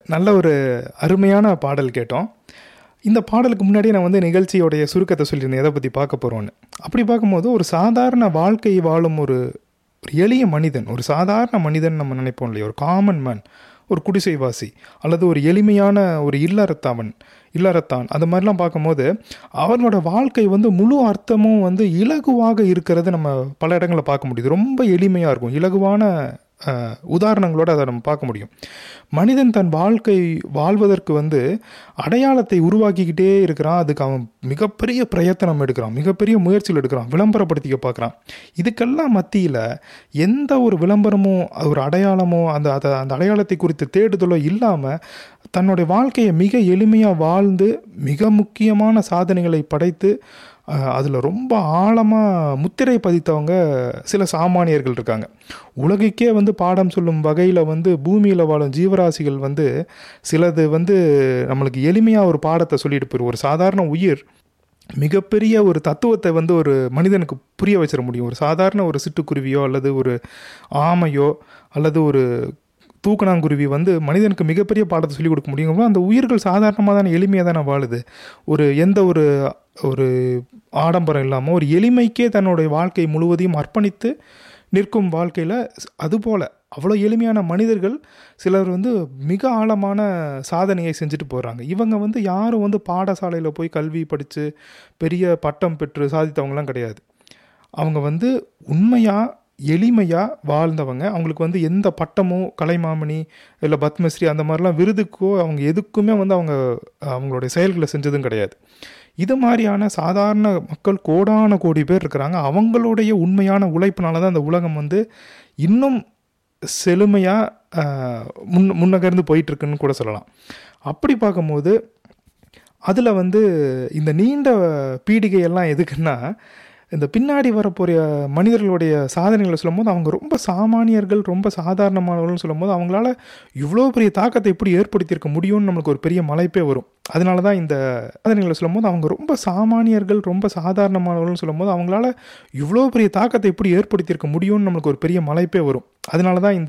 நல்ல ஒரு அருமையான பாடல் கேட்டோம் இந்த பாடலுக்கு முன்னாடி நான் வந்து நிகழ்ச்சியோடைய சுருக்கத்தை சொல்லியிருந்தேன் எதை பற்றி பார்க்க போகிறோன்னு அப்படி பார்க்கும்போது ஒரு சாதாரண வாழ்க்கை வாழும் ஒரு ஒரு எளிய மனிதன் ஒரு சாதாரண மனிதன் நம்ம நினைப்போம் இல்லையா ஒரு காமன் மேன் ஒரு குடிசைவாசி அல்லது ஒரு எளிமையான ஒரு இல்லறத்தவன் இல்லறத்தான் அது மாதிரிலாம் பார்க்கும்போது அவர்களோட வாழ்க்கை வந்து முழு அர்த்தமும் வந்து இலகுவாக இருக்கிறத நம்ம பல இடங்களில் பார்க்க முடியுது ரொம்ப எளிமையாக இருக்கும் இலகுவான அஹ், உதாரணங்களோட அதை நம்ம பார்க்க முடியும் மனிதன் தன் வாழ்க்கை வாழ்வதற்கு வந்து அடையாளத்தை உருவாக்கிக்கிட்டே இருக்கிறான் அதுக்கு அவன் மிகப்பெரிய பிரயத்தனம் எடுக்கிறான் மிகப்பெரிய முயற்சிகள் எடுக்கிறான் விளம்பரப்படுத்திக்க பார்க்குறான் இதுக்கெல்லாம் மத்தியில் எந்த ஒரு விளம்பரமோ ஒரு அடையாளமோ அந்த அதை அந்த அடையாளத்தை குறித்து தேடுதலோ இல்லாமல் தன்னுடைய வாழ்க்கையை மிக எளிமையாக வாழ்ந்து மிக முக்கியமான சாதனைகளை படைத்து அதில் ரொம்ப ஆழமாக முத்திரை பதித்தவங்க சில சாமானியர்கள் இருக்காங்க உலகுக்கே வந்து பாடம் சொல்லும் வகையில் வந்து பூமியில் வாழும் ஜீவராசிகள் வந்து சிலது வந்து நம்மளுக்கு எளிமையாக ஒரு பாடத்தை சொல்லிட்டு போயிடும் ஒரு சாதாரண உயிர் மிகப்பெரிய ஒரு தத்துவத்தை வந்து ஒரு மனிதனுக்கு புரிய வச்சிட முடியும் ஒரு சாதாரண ஒரு சிட்டுக்குருவியோ அல்லது ஒரு ஆமையோ அல்லது ஒரு தூக்கணாங்குருவி வந்து மனிதனுக்கு மிகப்பெரிய பாடத்தை சொல்லிக் கொடுக்க முடியும் அந்த உயிர்கள் சாதாரணமாக தானே எளிமையாக தானே வாழுது ஒரு எந்த ஒரு ஒரு ஆடம்பரம் இல்லாமல் ஒரு எளிமைக்கே தன்னுடைய வாழ்க்கை முழுவதையும் அர்ப்பணித்து நிற்கும் வாழ்க்கையில் அதுபோல் அவ்வளோ எளிமையான மனிதர்கள் சிலர் வந்து மிக ஆழமான சாதனையை செஞ்சுட்டு போகிறாங்க இவங்க வந்து யாரும் வந்து பாடசாலையில் போய் கல்வி படித்து பெரிய பட்டம் பெற்று சாதித்தவங்கலாம் கிடையாது அவங்க வந்து உண்மையாக எளிமையாக வாழ்ந்தவங்க அவங்களுக்கு வந்து எந்த பட்டமோ கலைமாமணி இல்லை பத்மஸ்ரீ அந்த மாதிரிலாம் விருதுக்கோ அவங்க எதுக்குமே வந்து அவங்க அவங்களுடைய செயல்களை செஞ்சதும் கிடையாது இது மாதிரியான சாதாரண மக்கள் கோடான கோடி பேர் இருக்கிறாங்க அவங்களுடைய உண்மையான உழைப்பினால தான் அந்த உலகம் வந்து இன்னும் செழுமையாக முன் முன்னகர்ந்து போயிட்டுருக்குன்னு கூட சொல்லலாம் அப்படி பார்க்கும்போது அதில் வந்து இந்த நீண்ட பீடிகையெல்லாம் எதுக்குன்னா இந்த பின்னாடி வரப்போகிற மனிதர்களுடைய சாதனைகளை சொல்லும்போது அவங்க ரொம்ப சாமானியர்கள் ரொம்ப சாதாரணமானவர்கள்னு சொல்லும்போது அவங்களால இவ்வளோ பெரிய தாக்கத்தை எப்படி ஏற்படுத்தியிருக்க முடியும்னு நம்மளுக்கு ஒரு பெரிய மலைப்பே வரும் அதனால தான் இந்த சாதனைகளை சொல்லும்போது அவங்க ரொம்ப சாமானியர்கள் ரொம்ப சாதாரணமானவர்கள்னு சொல்லும்போது அவங்களால இவ்வளோ பெரிய தாக்கத்தை எப்படி ஏற்படுத்தியிருக்க முடியும்னு நம்மளுக்கு ஒரு பெரிய மலைப்பே வரும் அதனால தான் இந்த